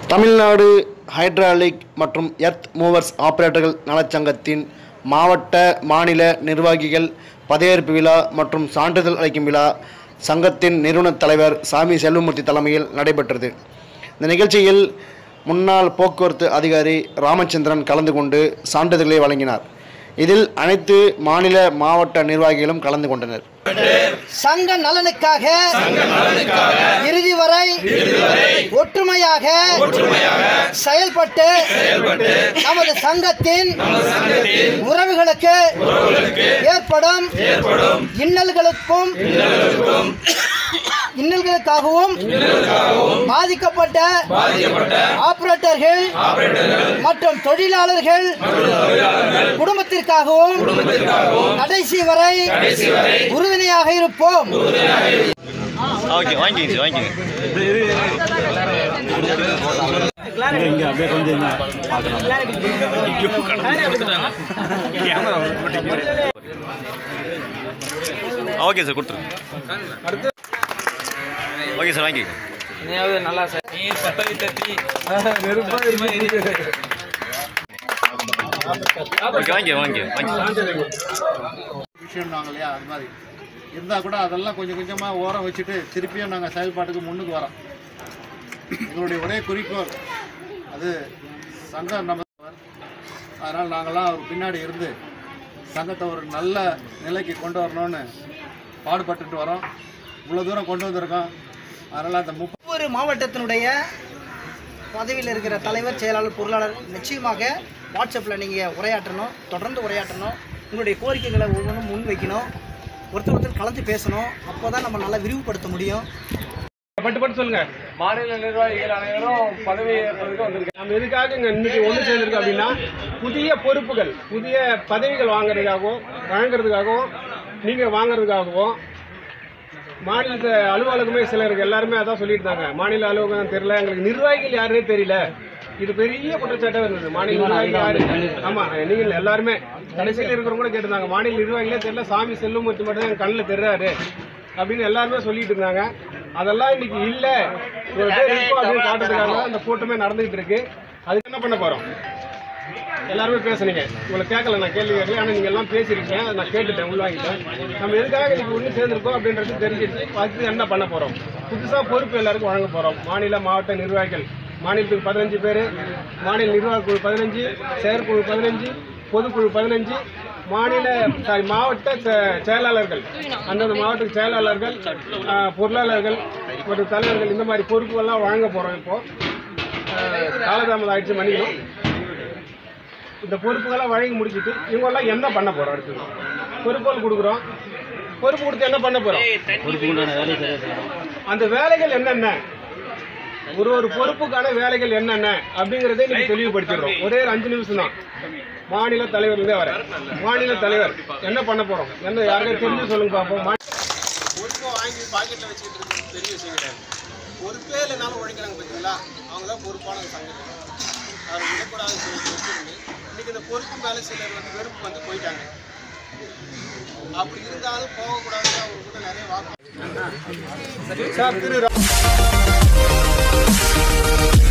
Tamil Nadu hydraulic மற்றும் earth movers ஆபரேட்டர்கள் நலச்சங்கத்தின் மாவட்ட மாநில நிர்வாகிகள் பதவியேற்பு விழா மற்றும் சான்றிதழ் அளிக்கும் விழா சங்கத்தின் நிறுவனத் தலைவர் சாமி செல்வமூர்த்தி தலைமையில் நடைபெற்றது இந்த நிகழ்ச்சியில் முன்னாள் போக்குவரத்து அதிகாரி ராமச்சந்திரன் கலந்து கொண்டு சான்றிதழ்களை வழங்கினார் இதில் அனைத்து மாநில மாவட்ட நிர்வாகிகளும் கலந்து கொண்டனர் சங்க நலனுக்காக இறுதி வரை ஒற்றுமையாக செயல்பட்டு நமது சங்கத்தின் உறவுகளுக்கு ஏற்படும் இன்னல்களுக்கும் இன்னல்களுக்காகவும் பாதிக்கப்பட்ட ஆபரேட்டர்கள் மற்றும் தொழிலாளர்கள் குடும்பத்திற்காகவும் கடைசி வரை உறுதுணையாக இருப்போம் ஓகே வாங்கிக்கிங்க சார் வாங்கிக்கிங்க ஓகே சார் கொடுத்துருங்க ஓகே சார் வாங்கிக்கங்க நீயாவது நல்லா சார் நீ சட்டை தட்டி ஓகே வாங்கி வாங்கி வாங்கி விஷயம் நாங்கள் இல்லையா அது மாதிரி இருந்தால் கூட அதெல்லாம் கொஞ்சம் கொஞ்சமாக ஓரம் வச்சுட்டு திருப்பியும் நாங்கள் செயல்பாட்டுக்கு முன்னுக்கு வரோம் எங்களுடைய ஒரே குறிக்கோள் அது சங்கம் நம்ம அதனால் நாங்கள்லாம் அவர் பின்னாடி இருந்து சங்கத்தை ஒரு நல்ல நிலைக்கு கொண்டு வரணும்னு பாடுபட்டுட்டு வரோம் இவ்வளோ தூரம் கொண்டு வந்திருக்கோம் அதனால் அந்த முப்ப ஒவ்வொரு மாவட்டத்தினுடைய பதவியில் இருக்கிற தலைவர் செயலாளர் பொருளாளர் நிச்சயமாக வாட்ஸ்அப்பில் நீங்கள் உரையாற்றணும் தொடர்ந்து உரையாற்றணும் உங்களுடைய கோரிக்கைகளை ஒவ்வொன்றும் முன் வைக்கணும் ஒருத்தர் ஒருத்தர் கலந்து பேசணும் அப்போ தான் நம்ம நல்லா விரிவுபடுத்த முடியும் பட்டு பட்டு சொல்லுங்க மாநில நிர்வாகிகள் அனைவரும் பதவி ஏற்பதற்கு வந்திருக்கோம் நம்ம எதுக்காக இங்க இன்னைக்கு ஒன்று சேர்ந்திருக்கோம் அப்படின்னா புதிய பொறுப்புகள் புதிய பதவிகள் வாங்குறதுக்காகவும் வழங்குறதுக்காகவும் நீங்க வாங்குறதுக்காகவும் மாநில அலுவலகமே சிலருக்கு எல்லாருமே அதான் சொல்லிட்டு இருந்தாங்க மாநில அலுவலகம் தெரியல எங்களுக்கு நிர்வாகிகள் யாருன்னே தெரியல இது பெரிய குற்றச்சாட்டாக இருந்தது மாநில நிர்வாகிகள் யாரு ஆமா நீங்கள் எல்லாருமே கடைசியில் இருக்கிறவங்க கூட கேட்டிருந்தாங்க மாநில நிர்வாகிகளே தெரியல சாமி செல்வமூர்த்தி மட்டும் தான் என் கண்ணில் தெரிறாரு அப்படின்னு எல்லாருமே சொல்லிட்டு இருந்தாங்க அதெல்லாம் இன்னைக்கு இல்ல ஒரு பேர் இருக்கும் அப்படின்னு காட்டுறதுக்காக தான் அந்த கூட்டமே நடந்துகிட்டு இருக்கு அதுக்கு என்ன பண்ண போறோம் எல்லாருமே பேசுனீங்க உங்களை கேட்கல நான் கேள்வி கேட்கல ஆனால் நீங்கள் எல்லாம் பேசியிருக்கீங்க அதை நான் கேட்டுட்டேன் உள்வாங்கிட்டேன் நம்ம எதுக்காக இன்னைக்கு ஒன்று சேர்ந்துருக்கோம் அப்படின்றது தெரிஞ்சிருச்சு அடுத்து என்ன பண்ண போகிறோம் புதுசாக பொறுப்பு எல்லாருக்கும் வழங்க போகிறோம் மாநில மாவட்ட நிர்வாகிகள் மாநிலத்துக்கு பதினஞ்சு பேர் மாநில நிர்வாக குழு பதினஞ்சு செயற்குழு பதினஞ்சு பொதுக்குழு பதினஞ்சு மாநில சாரி மாவட்ட செ- செயலாளர்கள் அந்தந்த மாவட்ட செயலாளர்கள் ஆ, பொருளாளர்கள் மற்றும் தலைவர்கள் இந்த மாதிரி பொறுப்புகள்லாம் வழங்க போகிறோம் இப்போது காலதாமதம் ஆயிடுச்சு மன்னிக்கணும் இந்த பொறுப்புகள்லாம் வழங்கி முடிச்சிட்டு இவங்கெல்லாம் என்ன பண்ண போகிறோம் அடுத்தது பொறுப்புகள் கொடுக்குறோம் பொறுப்பு கொடுத்து என்ன பண்ண போகிறோம் அந்த வேலைகள் என்னென்ன ஒரு ஒரு பொறுப்புக்கான வேலைகள் என்னென்ன அப்படிங்கிறதை நீங்க தெளிவுபடுத்திடுறோம் ஒரே ஒரு அஞ்சு நிமிஷம் தான் மாநில தலைவர்லேருந்தே வரேன் மாநில தலைவர் என்ன பண்ண போறோம் என்ன யாருக்கும் தெரிஞ்சு சொல்லுங்க பார்ப்போம் மா- பொறுப்பை வாங்கி பாக்கெட்டில் வச்சுக்கிட்டு இருக்கிறது பெரிய விஷயம் கிடையாது பொறுப்பே இல்லைனாலும் உழைக்கிறாங்க பார்த்தீங்களா அவங்க தான் பொறுப்பான சங்கத்தில் அவர் விடக்கூடாதுன்னு சொல்லி வச்சிருந்து இன்னைக்கு இந்த பொறுப்பு மேலே சிலர் வந்து வெறுப்பு வந்து போயிட்டாங்க அப்படி இருந்தாலும் போகக்கூடாதுன்னு அவங்க கூட நிறைய வாக்கு சார் திரு